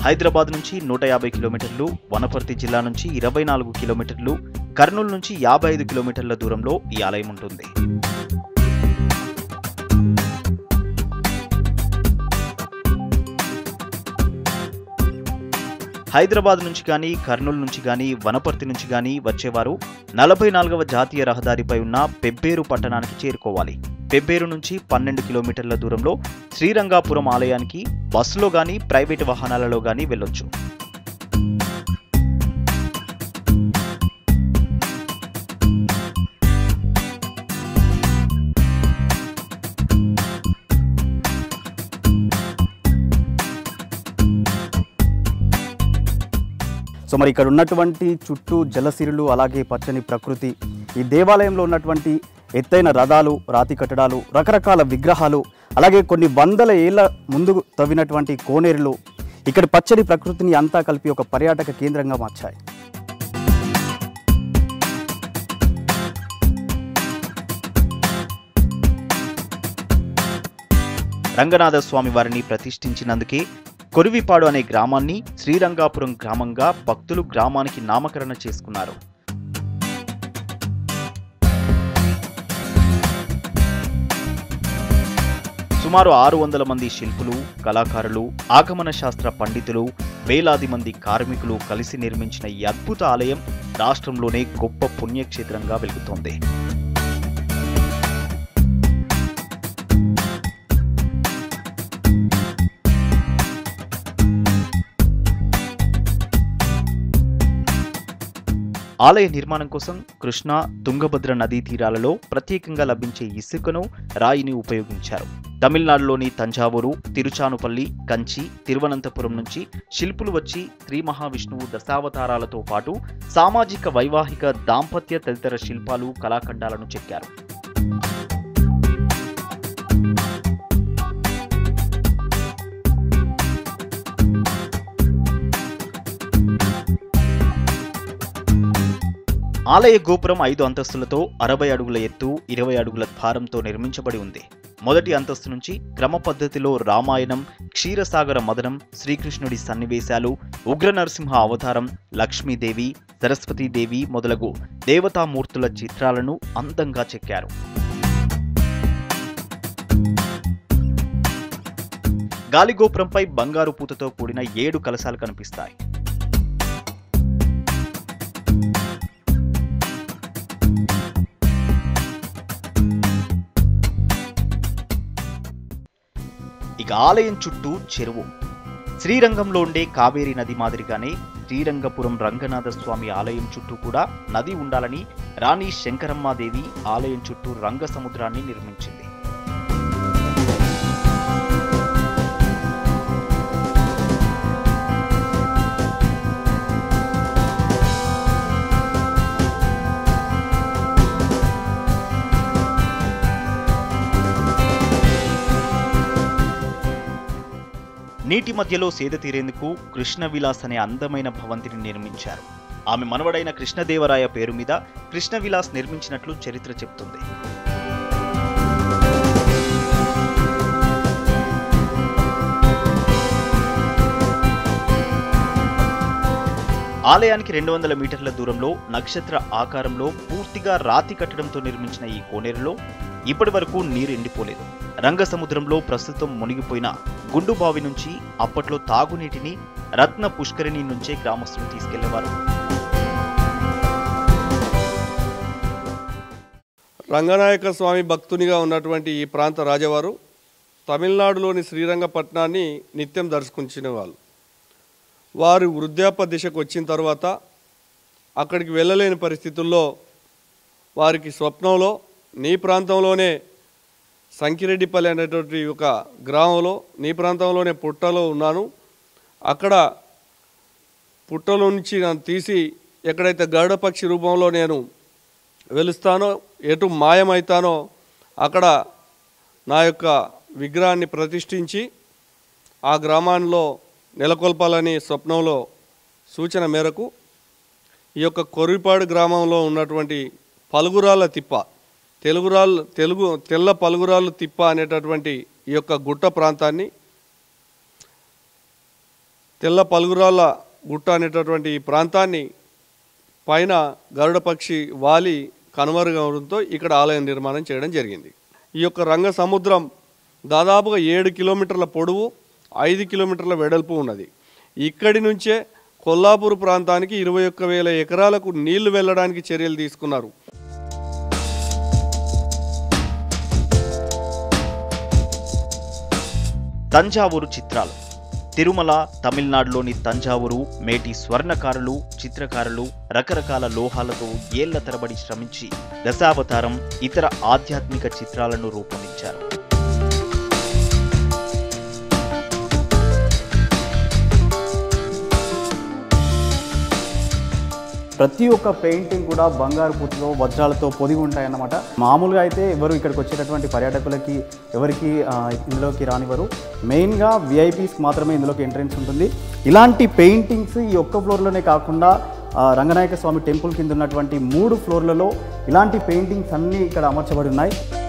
హైదరాబాద్ నుంచి నూట యాభై కిలోమీటర్లు వనపర్తి జిల్లా నుంచి ఇరవై నాలుగు కిలోమీటర్లు కర్నూలు నుంచి యాభై ఐదు కిలోమీటర్ల దూరంలో ఈ ఆలయం ఉంటుంది హైదరాబాద్ నుంచి కానీ కర్నూలు నుంచి కానీ వనపర్తి నుంచి కానీ వచ్చేవారు నలభై నాలుగవ జాతీయ రహదారిపై ఉన్న పెబ్బేరు పట్టణానికి చేరుకోవాలి పెబ్బేరు నుంచి పన్నెండు కిలోమీటర్ల దూరంలో శ్రీరంగాపురం ఆలయానికి బస్సులో గానీ ప్రైవేటు వాహనాలలో గానీ వెళ్ళొచ్చు సో మరి ఇక్కడ ఉన్నటువంటి చుట్టూ జలసిరులు అలాగే పచ్చని ప్రకృతి ఈ దేవాలయంలో ఉన్నటువంటి ఎత్తైన రథాలు రాతి కట్టడాలు రకరకాల విగ్రహాలు అలాగే కొన్ని వందల ఏళ్ల ముందు తవ్వినటువంటి కోనేరులు ఇక్కడ పచ్చని ప్రకృతిని అంతా కలిపి ఒక పర్యాటక కేంద్రంగా మార్చాయి రంగనాథ స్వామి వారిని ప్రతిష్ఠించినందుకే కొరివిపాడు అనే గ్రామాన్ని శ్రీరంగాపురం గ్రామంగా భక్తులు గ్రామానికి నామకరణ చేసుకున్నారు సుమారు ఆరు వందల మంది శిల్పులు కళాకారులు ఆగమన శాస్త్ర పండితులు వేలాది మంది కార్మికులు కలిసి నిర్మించిన ఈ అద్భుత ఆలయం రాష్ట్రంలోనే గొప్ప పుణ్యక్షేత్రంగా వెలుగుతోంది ఆలయ నిర్మాణం కోసం కృష్ణా తుంగభద్ర నదీ తీరాలలో ప్రత్యేకంగా లభించే ఇసుకను రాయిని ఉపయోగించారు తమిళనాడులోని తంజావూరు తిరుచానుపల్లి కంచి తిరువనంతపురం నుంచి శిల్పులు వచ్చి శ్రీ మహావిష్ణువు దశావతారాలతో పాటు సామాజిక వైవాహిక దాంపత్య తదితర శిల్పాలు కళాఖండాలను చెక్కారు ఆలయ గోపురం ఐదు అంతస్తులతో అరవై అడుగుల ఎత్తు ఇరవై అడుగుల భారంతో నిర్మించబడి ఉంది మొదటి అంతస్తు నుంచి క్రమ పద్ధతిలో రామాయణం క్షీరసాగర మదనం శ్రీకృష్ణుడి సన్నివేశాలు ఉగ్ర నరసింహ అవతారం లక్ష్మీదేవి సరస్వతీదేవి మొదలగు దేవతామూర్తుల చిత్రాలను అందంగా చెక్కారు గాలిగోపురంపై బంగారు పూతతో కూడిన ఏడు కలశాలు కనిపిస్తాయి ఇక ఆలయం చుట్టూ చెరువు శ్రీరంగంలో ఉండే కావేరీ నది మాదిరిగానే శ్రీరంగపురం రంగనాథ స్వామి ఆలయం చుట్టూ కూడా నది ఉండాలని రాణి శంకరమ్మాదేవి ఆలయం చుట్టూ రంగ సముద్రాన్ని నిర్మించింది నీటి మధ్యలో సేద తీరేందుకు కృష్ణ విలాస్ అనే అందమైన భవంతిని నిర్మించారు ఆమె మనవడైన కృష్ణదేవరాయ పేరు మీద కృష్ణ విలాస్ నిర్మించినట్లు చరిత్ర చెప్తుంది ఆలయానికి రెండు వందల మీటర్ల దూరంలో నక్షత్ర ఆకారంలో పూర్తిగా రాతి కట్టడంతో నిర్మించిన ఈ కోనేరులో ఇప్పటి వరకు నీరు ఎండిపోలేదు రంగ సముద్రంలో ప్రస్తుతం మునిగిపోయిన గుండు బావి నుంచి అప్పట్లో తాగునీటిని రత్న పుష్కరిణి నుంచే గ్రామస్తులు తీసుకెళ్లేవారు రంగనాయక స్వామి భక్తునిగా ఉన్నటువంటి ఈ ప్రాంత రాజవారు తమిళనాడులోని శ్రీరంగపట్నాన్ని నిత్యం దర్శించిన వాళ్ళు వారు వృద్ధాప్య దిశకు వచ్చిన తర్వాత అక్కడికి వెళ్ళలేని పరిస్థితుల్లో వారికి స్వప్నంలో నీ ప్రాంతంలోనే సంకిరెడ్డిపల్లి అనేటువంటి ఒక గ్రామంలో నీ ప్రాంతంలోనే పుట్టలో ఉన్నాను అక్కడ పుట్టలో నుంచి నన్ను తీసి ఎక్కడైతే గరుడ పక్షి రూపంలో నేను వెలుస్తానో ఎటు మాయమవుతానో అక్కడ నా యొక్క విగ్రహాన్ని ప్రతిష్ఠించి ఆ గ్రామాల్లో నెలకొల్పాలని స్వప్నంలో సూచన మేరకు ఈ యొక్క కొర్రిపాడు గ్రామంలో ఉన్నటువంటి పలుగురాళ్ళ తిప్ప తెలుగురాళ్ళు తెలుగు తెల్ల పలుగురాళ్ళు తిప్ప అనేటటువంటి ఈ యొక్క గుట్ట ప్రాంతాన్ని తెల్ల పలుగురాళ్ళ గుట్ట అనేటటువంటి ఈ ప్రాంతాన్ని పైన గరుడ పక్షి వాలి కనుమరుగవడంతో ఇక్కడ ఆలయం నిర్మాణం చేయడం జరిగింది ఈ యొక్క రంగ సముద్రం దాదాపుగా ఏడు కిలోమీటర్ల పొడవు ఐదు కిలోమీటర్ల వెడల్పు ఉన్నది ఇక్కడి నుంచే కొల్లాపూర్ ప్రాంతానికి ఇరవై ఒక్క వేల ఎకరాలకు నీళ్లు వెళ్ళడానికి చర్యలు తీసుకున్నారు తంజావూరు చిత్రాలు తిరుమల తమిళనాడులోని తంజావూరు మేటి స్వర్ణకారులు చిత్రకారులు రకరకాల లోహాలతో ఏళ్ల తరబడి శ్రమించి దశావతారం ఇతర ఆధ్యాత్మిక చిత్రాలను రూపొందించారు ప్రతి ఒక్క పెయింటింగ్ కూడా బంగారు పుట్టులో వజ్రాలతో పొదిగి ఉంటాయన్నమాట మామూలుగా అయితే ఎవరు ఇక్కడికి వచ్చేటటువంటి పర్యాటకులకి ఎవరికి ఆ, ఇందులోకి రానివ్వరు మెయిన్గా విఐపీస్ మాత్రమే ఇందులోకి ఎంట్రెన్స్ ఉంటుంది ఇలాంటి పెయింటింగ్స్ ఈ ఒక్క ఫ్లోర్లోనే కాకుండా ఆ, రంగనాయక స్వామి టెంపుల్ కింద ఉన్నటువంటి మూడు ఫ్లోర్లలో ఇలాంటి పెయింటింగ్స్ అన్నీ ఇక్కడ అమర్చబడి ఉన్నాయి